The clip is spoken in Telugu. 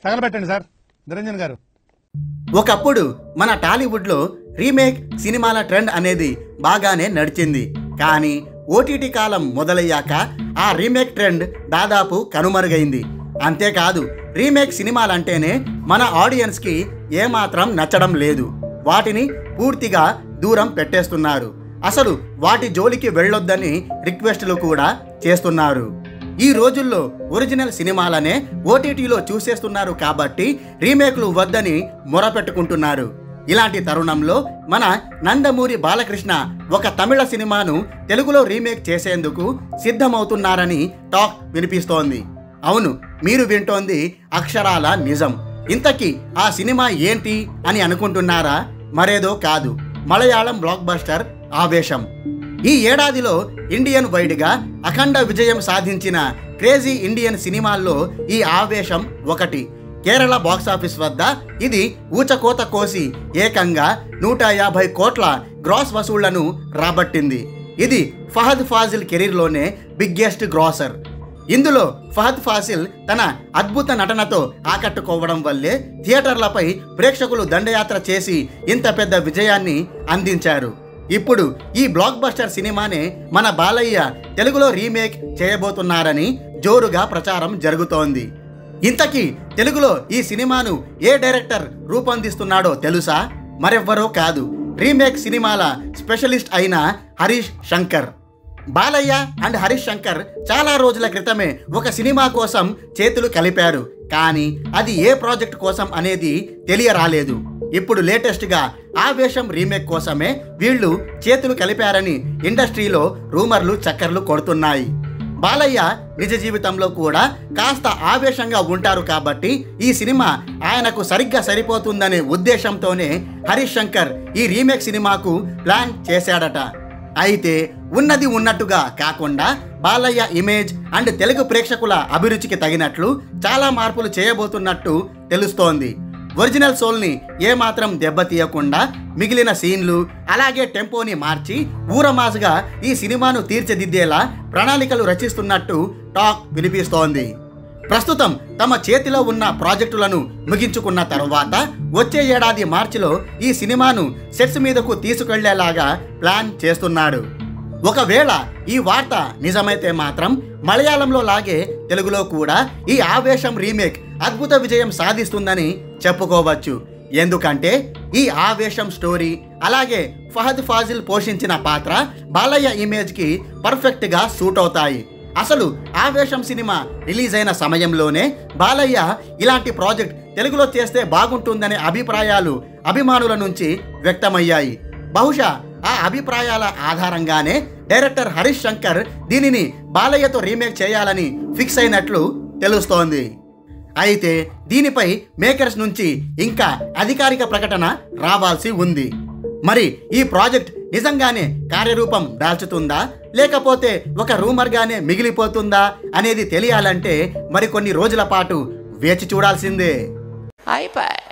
తగలబెట్టండి సార్ నిరంజన్ గారు ఒకప్పుడు మన టాలీవుడ్లో రీమేక్ సినిమాల ట్రెండ్ అనేది బాగానే నడిచింది కానీ ఓటీటీ కాలం మొదలయ్యాక ఆ రీమేక్ ట్రెండ్ దాదాపు కనుమరుగైంది అంతేకాదు రీమేక్ సినిమాలంటేనే మన ఆడియన్స్కి ఏమాత్రం నచ్చడం లేదు వాటిని పూర్తిగా దూరం పెట్టేస్తున్నారు అసలు వాటి జోలికి వెళ్ళొద్దని రిక్వెస్టులు కూడా చేస్తున్నారు ఈ రోజుల్లో ఒరిజినల్ సినిమాలనే ఓటీటీలో చూసేస్తున్నారు కాబట్టి రీమేక్లు వద్దని మొరపెట్టుకుంటున్నారు ఇలాంటి తరుణంలో మన నందమూరి బాలకృష్ణ ఒక తమిళ సినిమాను తెలుగులో రీమేక్ చేసేందుకు సిద్ధమవుతున్నారని టాక్ వినిపిస్తోంది అవును మీరు వింటోంది అక్షరాల నిజం ఇంతకీ ఆ సినిమా ఏంటి అని అనుకుంటున్నారా మరేదో కాదు మలయాళం బ్లాక్ బస్టర్ ఆవేశం ఈ ఏడాదిలో ఇండియన్ వైడ్గా అఖండ విజయం సాధించిన క్రేజీ ఇండియన్ సినిమాల్లో ఈ ఆవేశం ఒకటి కేరళ బాక్సాఫీస్ వద్ద ఇది ఊచకోత కోసి ఏకంగా నూట యాభై కోట్ల గ్రాస్ వసూళ్లను రాబట్టింది ఇది ఫహద్ ఫాజిల్ కెరీర్లోనే బిగ్గెస్ట్ గ్రాసర్ ఇందులో ఫహద్ ఫాసిల్ తన అద్భుత నటనతో ఆకట్టుకోవడం వల్లే థియేటర్లపై ప్రేక్షకులు దండయాత్ర చేసి ఇంత పెద్ద విజయాన్ని అందించారు ఇప్పుడు ఈ బ్లాక్ బస్టర్ సినిమానే మన బాలయ్య తెలుగులో రీమేక్ చేయబోతున్నారని జోరుగా ప్రచారం జరుగుతోంది ఇంతకీ తెలుగులో ఈ సినిమాను ఏ డైరెక్టర్ రూపొందిస్తున్నాడో తెలుసా మరెవ్వరో కాదు రీమేక్ సినిమాల స్పెషలిస్ట్ అయిన హరీష్ శంకర్ బాలయ్య అండ్ హరీష్ శంకర్ చాలా రోజుల క్రితమే ఒక సినిమా కోసం చేతులు కలిపారు కానీ అది ఏ ప్రాజెక్ట్ కోసం అనేది తెలియరాలేదు ఇప్పుడు లేటెస్ట్గా ఆవేశం రీమేక్ కోసమే వీళ్ళు చేతులు కలిపారని ఇండస్ట్రీలో రూమర్లు చక్కర్లు కొడుతున్నాయి బాలయ్య నిజ జీవితంలో కూడా కాస్త ఆవేశంగా ఉంటారు కాబట్టి ఈ సినిమా ఆయనకు సరిగ్గా సరిపోతుందనే ఉద్దేశంతోనే హరీష్ శంకర్ ఈ రీమేక్ సినిమాకు ప్లాన్ చేశాడట అయితే ఉన్నది ఉన్నట్టుగా కాకుండా బాలయ్య ఇమేజ్ అండ్ తెలుగు ప్రేక్షకుల అభిరుచికి తగినట్లు చాలా మార్పులు చేయబోతున్నట్టు తెలుస్తోంది ఒరిజినల్ సోల్ని ఏమాత్రం దెబ్బతీయకుండా మిగిలిన సీన్లు అలాగే టెంపోని మార్చి ఊరమాజుగా ఈ సినిమాను తీర్చిదిద్దేలా ప్రణాళికలు రచిస్తున్నట్టు టాక్ వినిపిస్తోంది ప్రస్తుతం తమ చేతిలో ఉన్న ప్రాజెక్టులను ముగించుకున్న తరువాత వచ్చే ఏడాది మార్చిలో ఈ సినిమాను సెట్స్ మీదకు తీసుకెళ్లేలాగా ప్లాన్ చేస్తున్నాడు ఒకవేళ ఈ వార్త నిజమైతే మాత్రం మలయాళంలో లాగే తెలుగులో కూడా ఈ ఆవేశం రీమేక్ అద్భుత విజయం సాధిస్తుందని చెప్పుకోవచ్చు ఎందుకంటే ఈ ఆవేశం స్టోరీ అలాగే ఫహద్ ఫాజిల్ పోషించిన పాత్ర బాలయ్య ఇమేజ్కి పర్ఫెక్ట్గా సూట్ అవుతాయి అసలు ఆవేశం సినిమా రిలీజ్ అయిన సమయంలోనే బాలయ్య ఇలాంటి ప్రాజెక్ట్ తెలుగులో చేస్తే బాగుంటుందనే అభిప్రాయాలు అభిమానుల నుంచి వ్యక్తమయ్యాయి బహుశా ఆ అభిప్రాయాల ఆధారంగానే డైరెక్టర్ హరీష్ శంకర్ దీనిని బాలయ్యతో రీమేక్ చేయాలని ఫిక్స్ అయినట్లు తెలుస్తోంది అయితే దీనిపై మేకర్స్ నుంచి ఇంకా అధికారిక ప్రకటన రావాల్సి ఉంది మరి ఈ ప్రాజెక్ట్ నిజంగానే కార్యరూపం దాల్చుతుందా లేకపోతే ఒక రూమర్గానే మిగిలిపోతుందా అనేది తెలియాలంటే మరికొన్ని రోజుల పాటు వేచి చూడాల్సిందే అయిపోయి